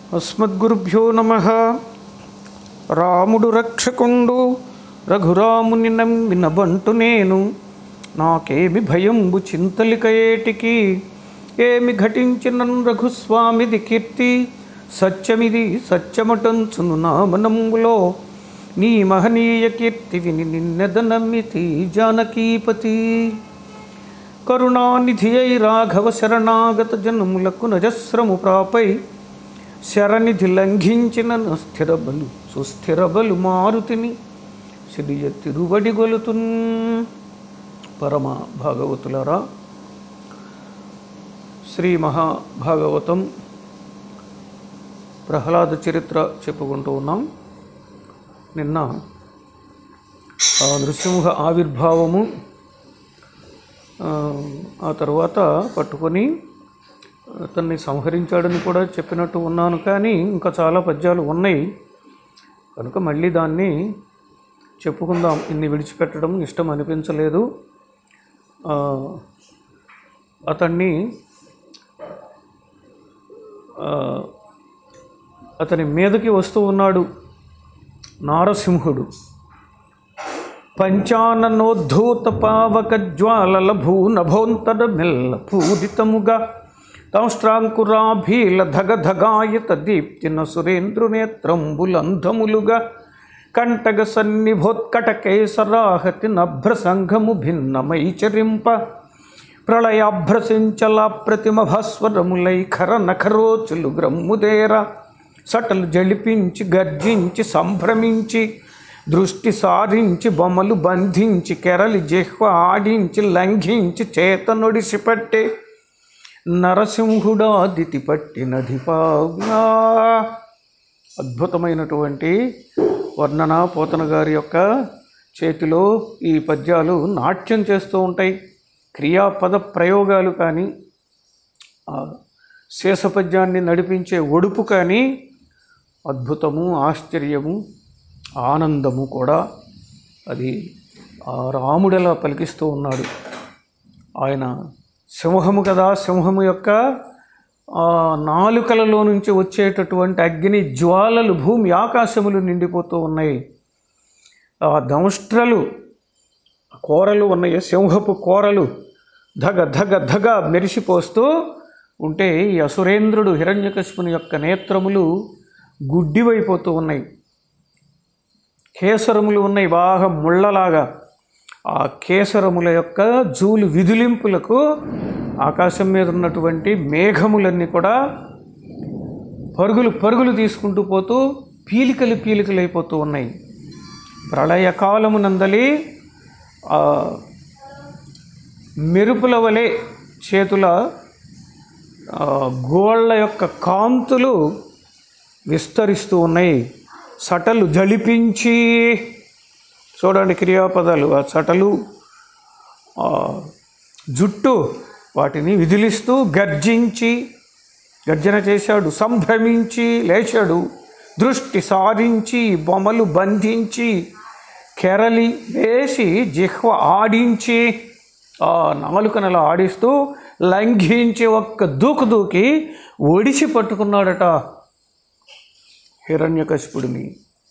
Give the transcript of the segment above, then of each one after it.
అస్మద్గురుభ్యో నమ రాముడు రక్షకుండు రఘురాముని నమ్మిన బంటు నేను నాకేమి భయంబు చింతలిక ఏటికి ఏమి ఘటించిన రఘుస్వామిది కీర్తి సత్యమిది సత్యమటంచును నా మనంబులో నీ మహనీయ కీర్తి విని నిన్నెద నమ్మితి జానకీపతి కరుణానిధి అయి రాఘవ శరణాగత జనములకు నజస్రము ప్రాపై శరణిధి లంఘించిన స్థిర బలు సుస్థిర బలు మారుతిని సిరియ తిరువడి గొలుతున్ పరమ భాగవతులరా శ్రీ మహాభాగవతం ప్రహ్లాద చరిత్ర చెప్పుకుంటూ ఉన్నాం నిన్న ఆ నృసింహ ఆవిర్భావము ఆ, ఆ తర్వాత పట్టుకొని అతన్ని సంహరించాడని కూడా చెప్పినట్టు ఉన్నాను కానీ ఇంకా చాలా పద్యాలు ఉన్నాయి కనుక మళ్ళీ దాన్ని చెప్పుకుందాం ఇన్ని విడిచిపెట్టడం ఇష్టం అనిపించలేదు ఆ, అతన్ని ఆ, అతని మీదకి వస్తూ ఉన్నాడు నారసింహుడు పంచాననోద్ధూత పావక జ్వాలల భూనభోంతర మెల్ల పూరితముగా తంష్ట్రాంకురాభీల ధగ ధగాయత దీప్తిన సురేంద్రునేత్రంబులంధములుగా కంటగ సన్నిభోత్కట కేసరాహతి నభ్ర సంఘము భిన్నమై చరింప ప్రళయాభ్రసించల ప్రతిమ భాస్వరములై ఖర నఖరోచులు గ్రమ్ముదేర సటలు జడిపించి గర్జించి సంభ్రమించి దృష్టి సారించి బొమ్మలు బంధించి కెరలి జిహ్వ ఆడించి లంఘించి చేత నొడిసిపట్టే నరసింహుడాదితి పట్టినది పాగా అద్భుతమైనటువంటి వర్ణన పోతన గారి యొక్క చేతిలో ఈ పద్యాలు నాట్యం చేస్తూ ఉంటాయి క్రియాపద ప్రయోగాలు కానీ ఆ శేషపద్యాన్ని నడిపించే ఒడుపు కానీ అద్భుతము ఆశ్చర్యము ఆనందము కూడా అది ఆ రాముడలా పలికిస్తూ ఉన్నాడు ఆయన సింహము కదా సింహము యొక్క ఆ నాలుకలలో నుంచి వచ్చేటటువంటి అగ్ని జ్వాలలు భూమి ఆకాశములు నిండిపోతూ ఉన్నాయి ఆ దంష్ట్రలు కోరలు ఉన్నాయి సింహపు కోరలు ధగ ధగ ధగ మెరిసిపోస్తూ ఉంటే ఈ అసురేంద్రుడు హిరణ్యకశిపుని యొక్క నేత్రములు గుడ్డివైపోతూ ఉన్నాయి కేసరములు ఉన్నాయి బాగా ముళ్ళలాగా ఆ కేసరముల యొక్క జూలు విధులింపులకు ఆకాశం మీద ఉన్నటువంటి మేఘములన్నీ కూడా పరుగులు పరుగులు తీసుకుంటూ పోతూ పీలికలు పీలికలు అయిపోతూ ఉన్నాయి ప్రళయకాలమునందలి ఆ మెరుపుల వలె చేతుల ఆ, గోళ్ళ యొక్క కాంతులు విస్తరిస్తూ ఉన్నాయి సటలు జలిపించి చూడండి క్రియాపదాలు ఆ చటలు ఆ, జుట్టు వాటిని విదిలిస్తూ గర్జించి గర్జన చేశాడు సంభ్రమించి లేచాడు దృష్టి సారించి బొమ్మలు బంధించి కెరలి వేసి జిహ్వ ఆడించి ఆ నాలుకనలా ఆడిస్తూ లంఘించి ఒక్క దూకు దూకి ఒడిసి పట్టుకున్నాడట హిరణ్యకశిపుడిని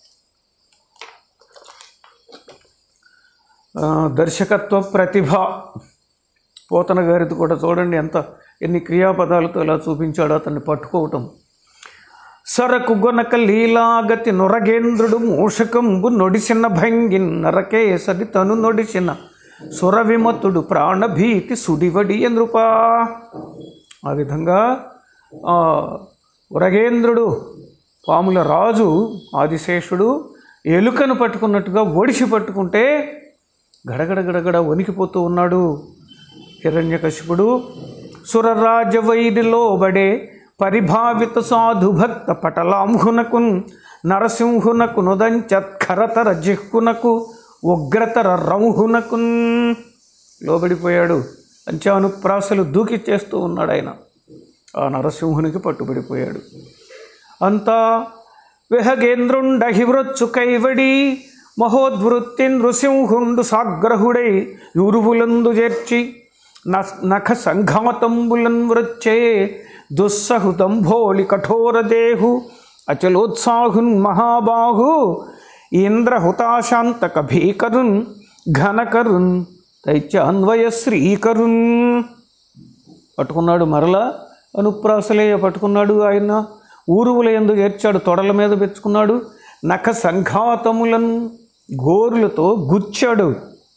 ఆ, దర్శకత్వ ప్రతిభ పోతన గారిది కూడా చూడండి ఎంత ఎన్ని క్రియాపదాలతో ఇలా చూపించాడో అతన్ని పట్టుకోవటం సరకు గొనక లీలాగతి నొరగేంద్రుడు మూషకంబు నొడిసిన భంగి నరకేసరి తను నొడిసిన సురవిమతుడు ప్రాణభీతి సుడివడి నృపా ఆ విధంగా ఆ, ఉరగేంద్రుడు పాముల రాజు ఆదిశేషుడు ఎలుకను పట్టుకున్నట్టుగా ఒడిసి పట్టుకుంటే గడగడ గడగడ వణికిపోతూ ఉన్నాడు హిరణ్యకశిపుడు సురరాజ వైరిలోబడే పరిభావిత సాధు భక్త పటలాంహునకున్ నరసింహునకు నుదంచత్కరతర జిహ్కునకు ఉగ్రతర రంహునకున్ లోబడిపోయాడు పంచానుప్రాసలు దూకి చేస్తూ ఉన్నాడు ఆయన ఆ నరసింహునికి పట్టుబడిపోయాడు అంతా విహగేంద్రుండహివృత్సు కైవడి మహోద్వృత్తి నృసింహుండు సాగ్రహుడై యురువులందు చేర్చి న- నఖ సంఘాతంబులన్ వృచ్చే దుస్సహుదంభోళి కఠోరదేహు అచలోత్సాహున్ మహాబాహు ఇంద్రహుతాశాంతక భీకరున్ ఘనకరున్ దైత్యాన్వయ శ్రీకరున్ పట్టుకున్నాడు మరలా అనుప్రాసలేయ పట్టుకున్నాడు ఆయన ఊరువుల ఎందు ఏర్చాడు తొడల మీద పెంచుకున్నాడు నఖ సంఘాతములను గోరులతో గుచ్చాడు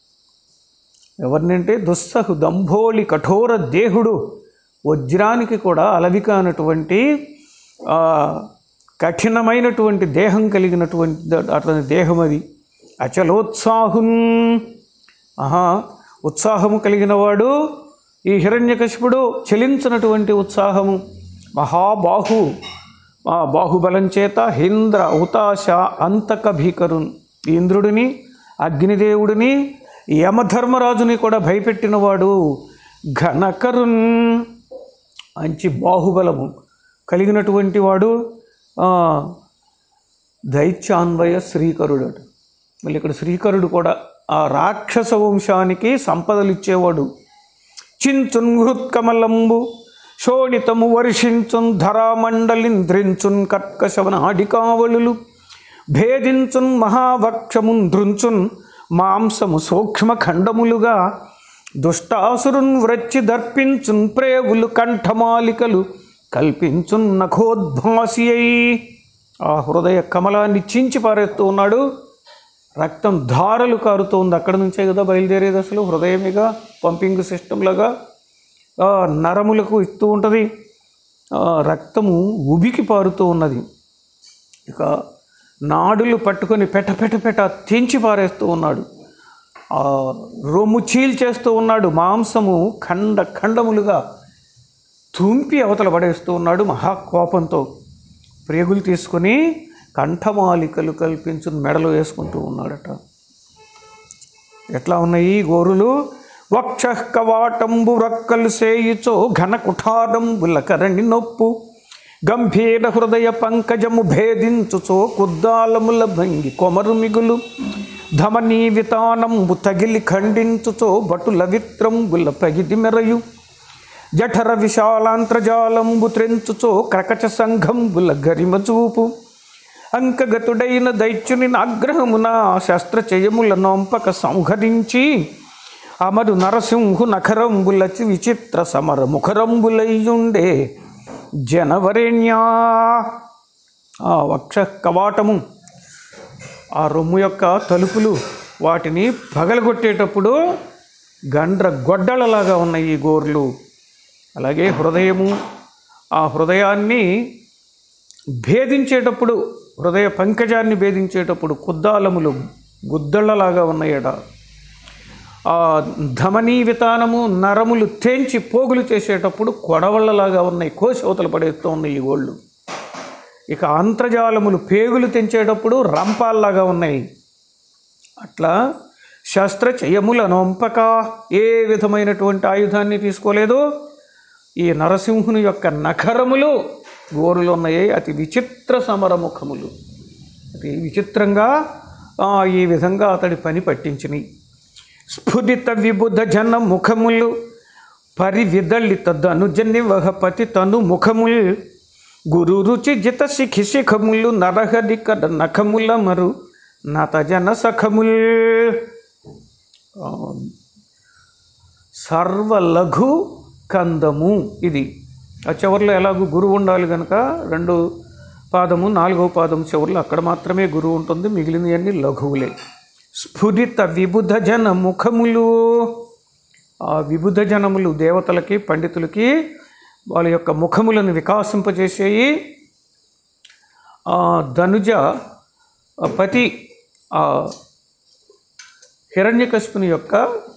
ఎవరినంటే దుస్సహు దంభోళి కఠోర దేహుడు వజ్రానికి కూడా అలవి కానటువంటి ఆ, కఠినమైనటువంటి దేహం కలిగినటువంటి ద- అతని దేహం అది అచలోత్సాహున్ ఆహా ఉత్సాహము కలిగిన వాడు ఈ హిరణ్యకశిపుడు చలించినటువంటి ఉత్సాహము మహాబాహు ఆ బాహుబలం చేత హేంద్ర ఉతాశ అంతక భీకరున్ ఈ ఇంద్రుడిని అగ్నిదేవుడిని యమధర్మరాజుని కూడా భయపెట్టినవాడు ఘనకరున్ మంచి బాహుబలము కలిగినటువంటి వాడు ఆ, దైత్యాన్వయ శ్రీకరుడు అట మళ్ళీ ఇక్కడ శ్రీకరుడు కూడా ఆ రాక్షస వంశానికి సంపదలు ఇచ్చేవాడు చించున్ హృత్కమలంబు శోణితము వర్షించున్ ధరామండలింద్రించున్ కర్కశవనాడికావళులు భేదించున్ మహావక్షమున్ ధృంచున్ మాంసము సూక్ష్మ ఖండములుగా దుష్టాసురున్ వ్రచ్చి దర్పించున్ ప్రేవులు కంఠమాలికలు కల్పించున్ నఖోద్భాసి అయి ఆ హృదయ కమలాన్ని చించి పారేస్తూ ఉన్నాడు రక్తం ధారలు కారుతూ ఉంది అక్కడ నుంచే కదా బయలుదేరేది అసలు హృదయమేగా పంపింగ్ సిస్టమ్ లాగా ఆ, నరములకు ఇస్తూ ఉంటుంది ఆ, రక్తము ఉబికి పారుతూ ఉన్నది ఇక నాడులు పట్టుకొని పెట పెట పెట తెంచి పారేస్తూ ఉన్నాడు ఆ, రొమ్ము చీల్చేస్తూ ఉన్నాడు మాంసము ఖండ ఖండములుగా తుంపి అవతల పడేస్తూ ఉన్నాడు మహాకోపంతో ప్రేగులు తీసుకొని కంఠమాలికలు కల్పించు మెడలో వేసుకుంటూ ఉన్నాడట ఎట్లా ఉన్నాయి ఈ గోరులు వక్ష కవాటంబు రక్కలు సేయుచో ఘన కుఠారంబుల కరణి నొప్పు గంభీర హృదయ పంకజము భేదించుచో కుద్దాలముల భంగి కొమరు మిగులు ధమనీ వితానంబు తగిలి ఖండించుచో బటుల విత్రంబుల పగిది మెరయు జఠర విశాలాంత్రజాలంబు త్రెంచుచో క్రకచ సంఘంబుల గరిమ చూపు అంకగతుడైన దైత్యుని ఆగ్రహమున శస్త్రచయముల నొంపక సంహరించి అమరు నరసింహు నఖరంబులచి విచిత్ర సమర ముఖరంబులయ్యుండే జనవరేణ్యా ఆ వక్ష కవాటము ఆ రొమ్ము యొక్క తలుపులు వాటిని పగలగొట్టేటప్పుడు గండ్ర గొడ్డలలాగా ఉన్నాయి ఈ గోర్లు అలాగే హృదయము ఆ హృదయాన్ని భేదించేటప్పుడు హృదయ పంకజాన్ని భేదించేటప్పుడు కుద్దాలములు గుద్దళ్ళలాగా ఉన్నాయట ఆ ధమనీ వితానము నరములు తేంచి పోగులు చేసేటప్పుడు కొడవళ్ళలాగా ఉన్నాయి కోసి అవతల పడేస్తూ ఉన్నాయి ఈ గోళ్ళు ఇక అంతర్జాలములు పేగులు తెంచేటప్పుడు రంపాల్లాగా ఉన్నాయి అట్లా శస్త్రచయముల నొంపక ఏ విధమైనటువంటి ఆయుధాన్ని తీసుకోలేదు ఈ నరసింహుని యొక్క నఖరములు గోరులు ఉన్నాయి అతి విచిత్ర సమరముఖములు అతి విచిత్రంగా ఆ, ఈ విధంగా అతడి పని పట్టించినాయి స్ఫురిత విబుధ జన ముఖములు పరివిదళిత ధనుజని వహపతి తను ముఖములు గురు రుచి జిత శిఖి శిఖములు నరహరి కడ నఖముల మరు నత జన సఖముల్ ఆ, సర్వలఘు కందము ఇది ఆ చివరిలో ఎలాగో గురువు ఉండాలి కనుక రెండు పాదము నాలుగవ పాదం చివరిలో అక్కడ మాత్రమే గురువు ఉంటుంది మిగిలినవన్నీ లఘువులే స్ఫురిత విబుధ జన ముఖములు ఆ విబుధ జనములు దేవతలకి పండితులకి వాళ్ళ యొక్క ముఖములను వికాసింపజేసేయి ఆ ధనుజ ఆ పతి ఆ హిరణ్యకశిపుని యొక్క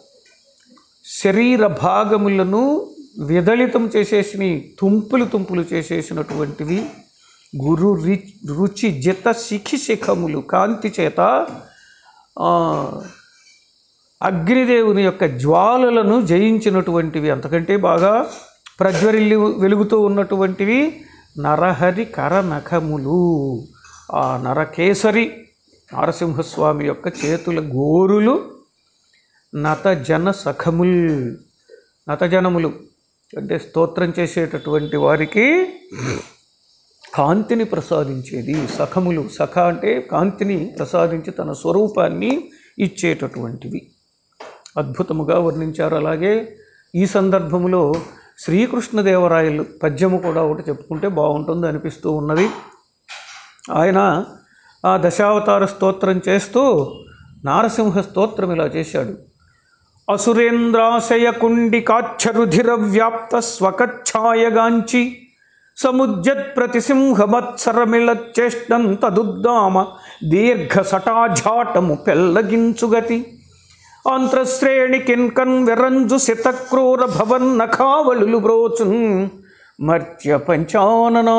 శరీర భాగములను విదళితం చేసేసిన తుంపులు తుంపులు చేసేసినటువంటివి గురు రి రుచి జిత శిఖి శిఖములు కాంతి చేత ఆ, అగ్నిదేవుని యొక్క జ్వాలలను జయించినటువంటివి అంతకంటే బాగా ప్రజ్వరిల్లి వెలుగుతూ ఉన్నటువంటివి నరహరి కర నఖములు ఆ నరకేసరి నరసింహస్వామి యొక్క చేతుల గోరులు నత జన సఖముల్ నతజనములు అంటే స్తోత్రం చేసేటటువంటి వారికి కాంతిని ప్రసాదించేది సఖములు సఖ అంటే కాంతిని ప్రసాదించి తన స్వరూపాన్ని ఇచ్చేటటువంటివి అద్భుతముగా వర్ణించారు అలాగే ఈ సందర్భంలో శ్రీకృష్ణదేవరాయలు పద్యము కూడా ఒకటి చెప్పుకుంటే బాగుంటుంది అనిపిస్తూ ఉన్నది ఆయన ఆ దశావతార స్తోత్రం చేస్తూ నారసింహ స్తోత్రం ఇలా చేశాడు అసురేంద్రాశయ కుండికాక్షరుధిర వ్యాప్త స్వకఛాయగాంచి సముజ్జత్ ప్రతిసింహమత్సరమిళచేష్టం తదుద్దామ దీర్ఘ సటాఝాటము పెల్లగించుగతి అంతశ్రేణి కిన్కన్ విరంజు శతక్రూర భవన్నఖావళులు బ్రోచున్ మర్త్య పంచాననా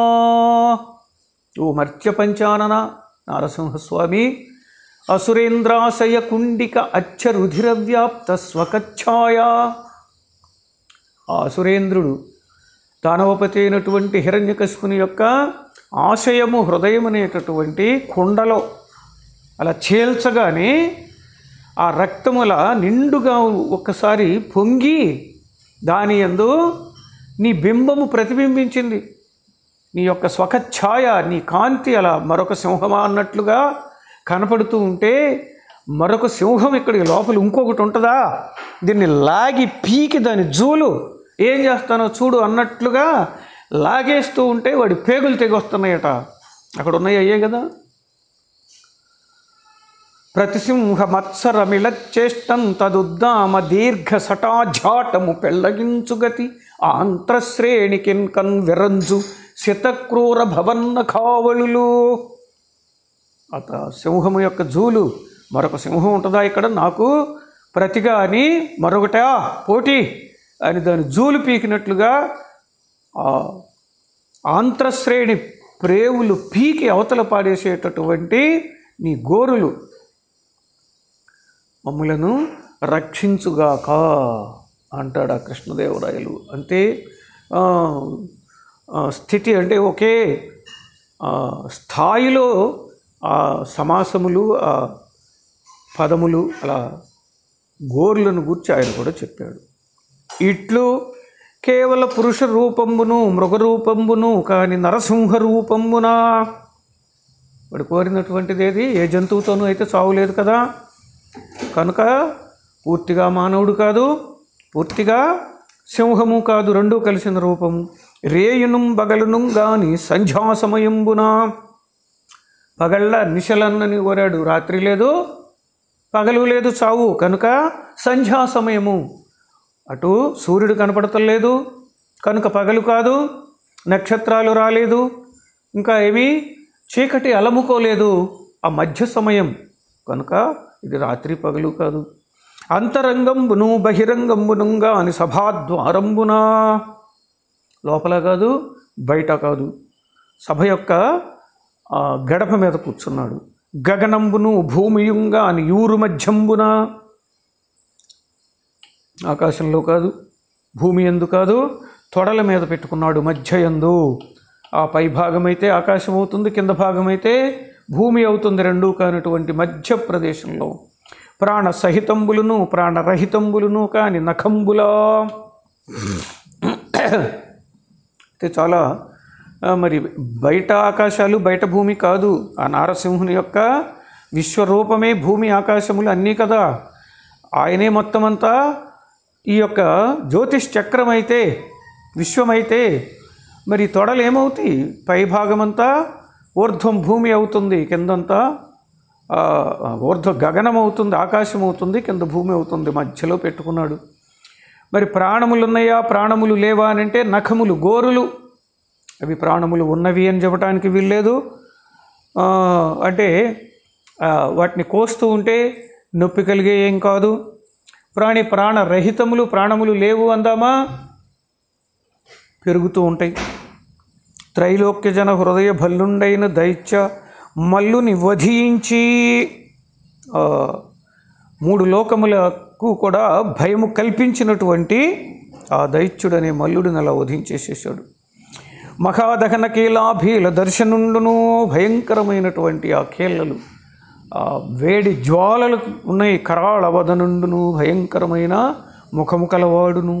ఓ మర్త్య పంచానన నారసింహస్వామి అసురేంద్రాశయ కుండిక అచ్చరుధిర వ్యాప్త స్వకఛాయ ఆ అసురేంద్రుడు దానవపతి అయినటువంటి హిరణ్యకశిపుని యొక్క ఆశయము హృదయం అనేటటువంటి కుండలో అలా చీల్చగానే ఆ రక్తముల నిండుగా ఒక్కసారి పొంగి దాని యందు నీ బింబము ప్రతిబింబించింది నీ యొక్క స్వకఛాయ నీ కాంతి అలా మరొక సింహమా అన్నట్లుగా కనపడుతూ ఉంటే మరొక సింహం ఇక్కడికి లోపల ఇంకొకటి ఉంటుందా దీన్ని లాగి పీకి దాని జూలు ఏం చేస్తానో చూడు అన్నట్లుగా లాగేస్తూ ఉంటే వాడి పేగులు తెగొస్తున్నాయట అక్కడ ఉన్నాయి అయ్యే కదా ప్రతిసింహ మత్సరమిళచేష్టం తదుద్దామ దీర్ఘ సటాఝాటము పెళ్ళగించుగతి ఆంత్రశ్రేణి కిన్కన్ విరంజు శతక్రూర భవన్న కావళులు అత సింహము యొక్క జూలు మరొక సింహం ఉంటుందా ఇక్కడ నాకు ప్రతిగా అని మరొకటా పోటీ అని దాని జూలు పీకినట్లుగా ఆ ఆంత్రశ్రేణి ప్రేవులు పీకి అవతల పాడేసేటటువంటి నీ గోరులు మమ్ములను రక్షించుగాక అంటాడు ఆ కృష్ణదేవరాయలు అంటే ఆ, ఆ, స్థితి అంటే ఒకే ఆ, స్థాయిలో ఆ సమాసములు ఆ పదములు అలా గోర్లను గురించి ఆయన కూడా చెప్పాడు ఇట్లు కేవల పురుష రూపంబును మృగరూపంబును కాని నరసింహ రూపంబునా వాడు కోరినటువంటిది ఏది ఏ జంతువుతోనూ అయితే చావులేదు కదా కనుక పూర్తిగా మానవుడు కాదు పూర్తిగా సింహము కాదు రెండూ కలిసిన రూపము రేయును బగలును గాని సంధ్యా సమయంబున పగళ్ళ నిశలన్నని కోరాడు రాత్రి లేదు పగలు లేదు చావు కనుక సంధ్యా సమయము అటు సూర్యుడు కనపడతలేదు కనుక పగలు కాదు నక్షత్రాలు రాలేదు ఇంకా ఏమీ చీకటి అలముకోలేదు ఆ మధ్య సమయం కనుక ఇది రాత్రి పగలు కాదు అంతరంగంబును బహిరంగంబునుగా అని సభాద్వారంబునా లోపల కాదు బయట కాదు సభ యొక్క ఆ, గడప మీద కూర్చున్నాడు గగనంబును భూమియుంగా అని యూరు మధ్యంబున ఆకాశంలో కాదు భూమి ఎందు కాదు తొడల మీద పెట్టుకున్నాడు మధ్య ఎందు ఆ పై భాగమైతే ఆకాశం అవుతుంది కింద భాగమైతే భూమి అవుతుంది రెండూ కానటువంటి మధ్య ప్రదేశంలో ప్రాణ సహితంబులను ప్రాణరహితంబులను కాని నఖంబులా అయితే చాలా ఆ, మరి బయట ఆకాశాలు బయట భూమి కాదు ఆ నారసింహుని యొక్క విశ్వరూపమే భూమి ఆకాశములు అన్నీ కదా ఆయనే మొత్తం అంతా ఈ యొక్క జ్యోతిష్ చక్రం అయితే విశ్వమైతే మరి తొడలు ఏమవుతాయి పై భాగమంతా ఊర్ధ్వం భూమి అవుతుంది కిందంతా ఆ, ఊర్ధ్వ గగనం అవుతుంది ఆకాశం అవుతుంది కింద భూమి అవుతుంది మధ్యలో పెట్టుకున్నాడు మరి ప్రాణములు ఉన్నాయా ప్రాణములు లేవా అని అంటే నఖములు గోరులు అవి ప్రాణములు ఉన్నవి అని చెప్పడానికి వీల్లేదు ఆ, అంటే ఆ, వాటిని కోస్తూ ఉంటే నొప్పి కలిగే ఏం కాదు ప్రాణి ప్రాణరహితములు ప్రాణములు లేవు అందామా పెరుగుతూ ఉంటాయి త్రైలోక్య జన హృదయ భల్లుండైన దైత్య మల్లుని వధించి ఆ, మూడు లోకములకు కూడా భయము కల్పించినటువంటి ఆ దైత్యుడనే మల్లుడిని అలా వధించేసేసాడు మహాదహన కీలాభీల దర్శనుండును భయంకరమైనటువంటి ఆ కీళ్ళలు ఆ వేడి జ్వాలలు ఉన్నాయి కరాళ వదనుండును భయంకరమైన ముఖము కలవాడును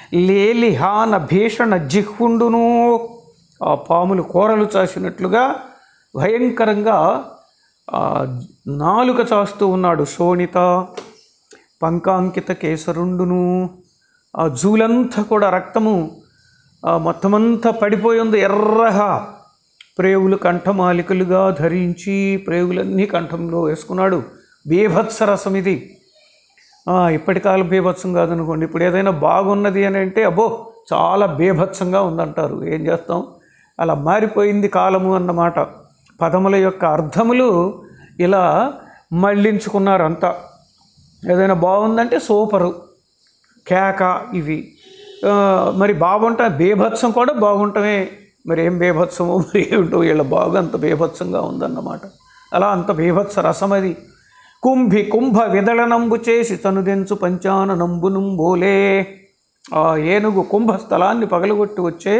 లేలిహాన భీషణ జిహ్వుండును ఆ పాములు కూరలు చాసినట్లుగా భయంకరంగా ఆ నాలుక చాస్తూ ఉన్నాడు శోణిత పంకాంకిత కేసరుండును ఆ జూలంతా కూడా రక్తము ఆ మొత్తమంతా పడిపోయి ఉంది ఎర్రగా ప్రేవులు కంఠమాలికలుగా ధరించి ప్రేవులన్నీ కంఠంలో వేసుకున్నాడు బీభత్స రసం ఇది ఆ, ఇప్పటి కాలం బీభత్సం కాదనుకోండి ఇప్పుడు ఏదైనా బాగున్నది అని అంటే అబ్బో చాలా బీభత్సంగా ఉందంటారు ఏం చేస్తాం అలా మారిపోయింది కాలము అన్నమాట పదముల యొక్క అర్థములు ఇలా మళ్ళించుకున్నారు అంతా ఏదైనా బాగుందంటే సూపరు కేక ఇవి ఆ, మరి బాగుంటా బీభత్సం కూడా బాగుంటమే మరి ఏం బీభత్సమో మరి ఏమిటో వీళ్ళ బాగు అంత బీభత్సంగా ఉందన్నమాట అలా అంత బీభత్స రసం అది కుంభి కుంభ విదళనంబు చేసి తనుదెంచు పంచాననంబును బోలే ఆ ఏనుగు కుంభ స్థలాన్ని పగలగొట్టి వచ్చే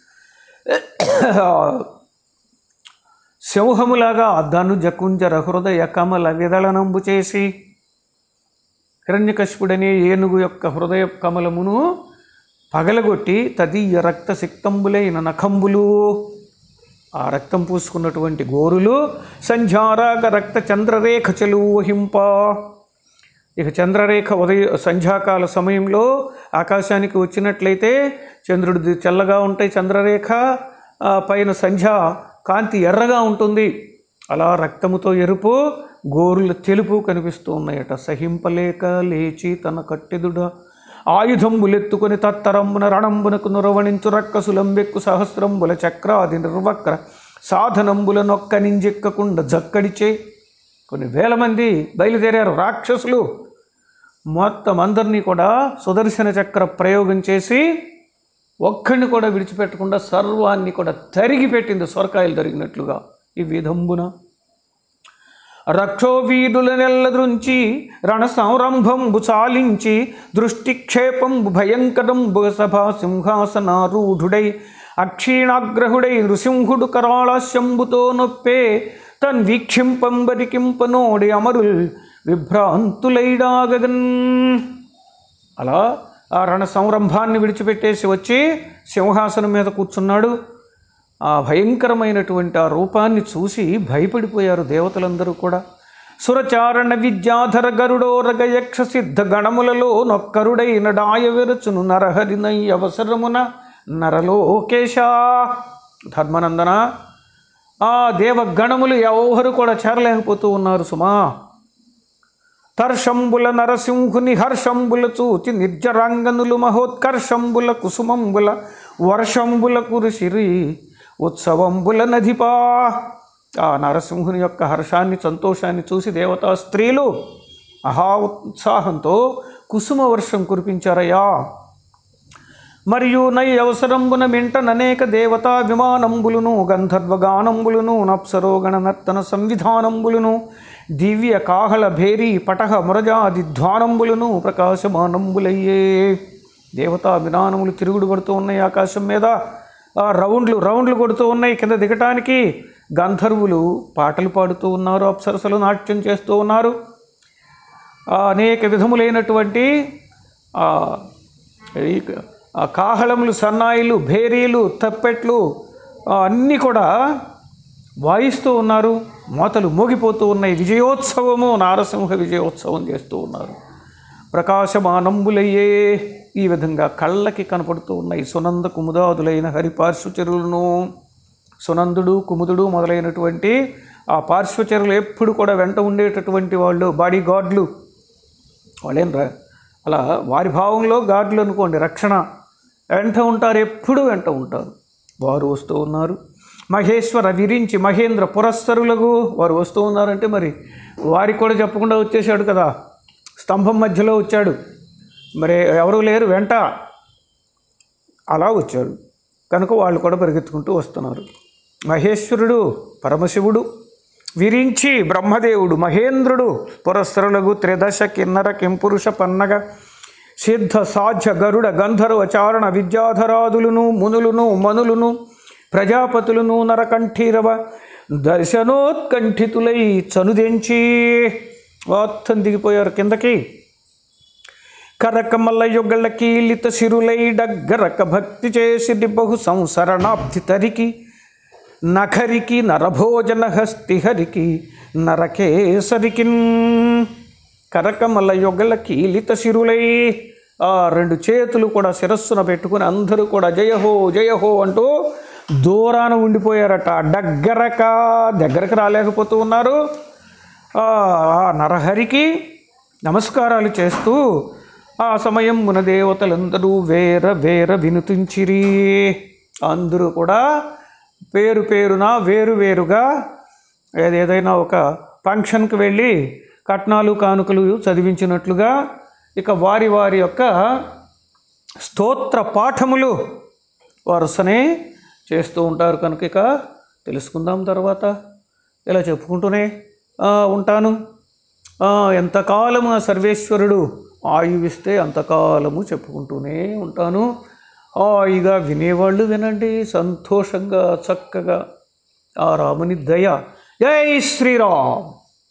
సింహములాగా ధనుజ కుంజర హృదయ కమల విదళనంబు చేసి హిరణ్యకశిపుడనే ఏనుగు యొక్క హృదయ కమలమును పగలగొట్టి తదీయ రక్త సిక్తంబులైన నఖంబులు ఆ రక్తం పూసుకున్నటువంటి గోరులు సంధ్యారాగ రక్త చంద్రరేఖ చెలువహింప ఇక చంద్రరేఖ ఉదయ సంధ్యాకాల సమయంలో ఆకాశానికి వచ్చినట్లయితే చంద్రుడిది తెల్లగా ఉంటాయి చంద్రరేఖ ఆ పైన సంధ్య కాంతి ఎర్రగా ఉంటుంది అలా రక్తముతో ఎరుపు గోరుల తెలుపు కనిపిస్తూ ఉన్నాయట సహింపలేక లేచి తన కట్టెదుడ ఆయుధంబులెత్తుకొని తత్తరంబున రణంబునకు నురవణించు రక్కసులంబెక్కు సహస్రంబుల చక్రాది నిర్వక్ర సాధనంబుల నొక్క నింజెక్కకుండా జక్కడిచే కొన్ని వేల మంది బయలుదేరారు రాక్షసులు మొత్తం అందరినీ కూడా సుదర్శన చక్ర ప్రయోగం చేసి ఒక్కడిని కూడా విడిచిపెట్టకుండా సర్వాన్ని కూడా తరిగి పెట్టింది సొరకాయలు తరిగినట్లుగా ఈ విధంబున రక్షోవీరుల నెల్లదృంచి రణ సంరంభంబు చాలించి దృష్టిక్షేపంబు భయంకరంబు సభా సింహాసనారూఢుడై అక్షీణాగ్రహుడై నృసింహుడు కరాళశంభుతో నొప్పే తన్ వీక్షింపంబరికింపనోడి అమరుల్ విభ్రాంతులైడాగన్ అలా ఆ రణ సంరంభాన్ని విడిచిపెట్టేసి వచ్చి సింహాసనం మీద కూర్చున్నాడు ఆ భయంకరమైనటువంటి ఆ రూపాన్ని చూసి భయపడిపోయారు దేవతలందరూ కూడా సురచారణ విద్యాధర గరుడోరగ యక్ష సిద్ధ గణములలో నొక్కరుడైన డాయ విరచును నరహరినై అవసరమున నరలోకేశ ధర్మనందన ఆ దేవగణములు ఎవరు కూడా చేరలేకపోతూ ఉన్నారు సుమా తర్షంబుల నరసింహుని హర్షంబుల చూచి నిర్జరాంగనులు మహోత్కర్షంబుల కుసుమంబుల వర్షంబుల కురిసిరి ఉత్సవంబుల నదిపా ఆ నరసింహుని యొక్క హర్షాన్ని సంతోషాన్ని చూసి దేవతా స్త్రీలు మహా ఉత్సాహంతో కుసుమ వర్షం కురిపించారయ్యా మరియు నై అవసరంబున మింటననేక దేవతా విమానంబులును గంధర్వగానంబులును నప్సరోగణ నర్తన సంవిధానంబులును దివ్య కాహళ భేరీ పటహ మురజాది ధ్వానంబులను ప్రకాశమానంబులయ్యే దేవతా విధానములు తిరుగుడు పడుతూ ఉన్నాయి ఆకాశం మీద ఆ రౌండ్లు రౌండ్లు కొడుతూ ఉన్నాయి కింద దిగటానికి గంధర్వులు పాటలు పాడుతూ ఉన్నారు అప్సరసలు నాట్యం చేస్తూ ఉన్నారు ఆ అనేక విధములైనటువంటి ఆ, ఈ ఆ కాహళములు సన్నాయిలు భేరీలు తప్పెట్లు ఆ, అన్నీ కూడా వాయిస్తూ ఉన్నారు మోతలు మోగిపోతూ ఉన్నాయి విజయోత్సవము నారసింహ విజయోత్సవం చేస్తూ ఉన్నారు ప్రకాశమానంబులయ్యే ఈ విధంగా కళ్ళకి కనపడుతూ ఉన్నాయి సునంద కుముదాదులైన హరి పార్శ్వచరులను సునందుడు కుముదుడు మొదలైనటువంటి ఆ పార్శ్వచరులు ఎప్పుడు కూడా వెంట ఉండేటటువంటి వాళ్ళు బాడీ గార్డులు వాళ్ళేం రా అలా వారి భావంలో గార్డులు అనుకోండి రక్షణ వెంట ఉంటారు ఎప్పుడు వెంట ఉంటారు వారు వస్తూ ఉన్నారు మహేశ్వర విరించి మహేంద్ర పురస్సరులకు వారు వస్తూ ఉన్నారంటే మరి వారికి కూడా చెప్పకుండా వచ్చేసాడు కదా స్తంభం మధ్యలో వచ్చాడు మరి ఎవరు లేరు వెంట అలా వచ్చాడు కనుక వాళ్ళు కూడా పరిగెత్తుకుంటూ వస్తున్నారు మహేశ్వరుడు పరమశివుడు విరించి బ్రహ్మదేవుడు మహేంద్రుడు పురస్సరులకు త్రిదశ కిన్నర కింపురుష పన్నగ సిద్ధ సాధ్య గరుడ గంధర్వ చారణ విద్యాధరాదులను మునులును మనులును ప్రజాపతులను నరకంఠీరవ దర్శనోత్కంఠితులై చనుదెంచి మొత్తం దిగిపోయారు కిందకి కరకమల యుగల కీలిత శిరులై డగ్గరక భక్తి చేసి బహు సంసరణాబ్ది తరికి నఖరికి నరభోజన హస్తి హరికి నరకేసరికిన్ కరకమల యొగల కీలిత శిరులై ఆ రెండు చేతులు కూడా శిరస్సున పెట్టుకుని అందరూ కూడా జయహో జయహో అంటూ దూరాన ఉండిపోయారట దగ్గరక దగ్గరకు రాలేకపోతూ ఉన్నారు ఆ ఆ నరహరికి నమస్కారాలు చేస్తూ ఆ సమయం మన దేవతలందరూ వేర వేర వినుతించిరి అందరూ కూడా పేరు పేరున వేరు వేరుగా ఏది- ఏదైనా ఒక ఫంక్షన్కి వెళ్ళి కట్నాలు కానుకలు చదివించినట్లుగా ఇక వారి వారి యొక్క స్తోత్ర పాఠములు వరుసనే చేస్తూ ఉంటారు కనుక ఇక తెలుసుకుందాం తర్వాత ఇలా చెప్పుకుంటూనే ఆ, ఉంటాను ఆ, ఎంతకాలము ఆ సర్వేశ్వరుడు ఆయువిస్తే అంతకాలము చెప్పుకుంటూనే ఉంటాను హాయిగా వినేవాళ్ళు వినండి సంతోషంగా చక్కగా ఆ రాముని దయ జై శ్రీరామ్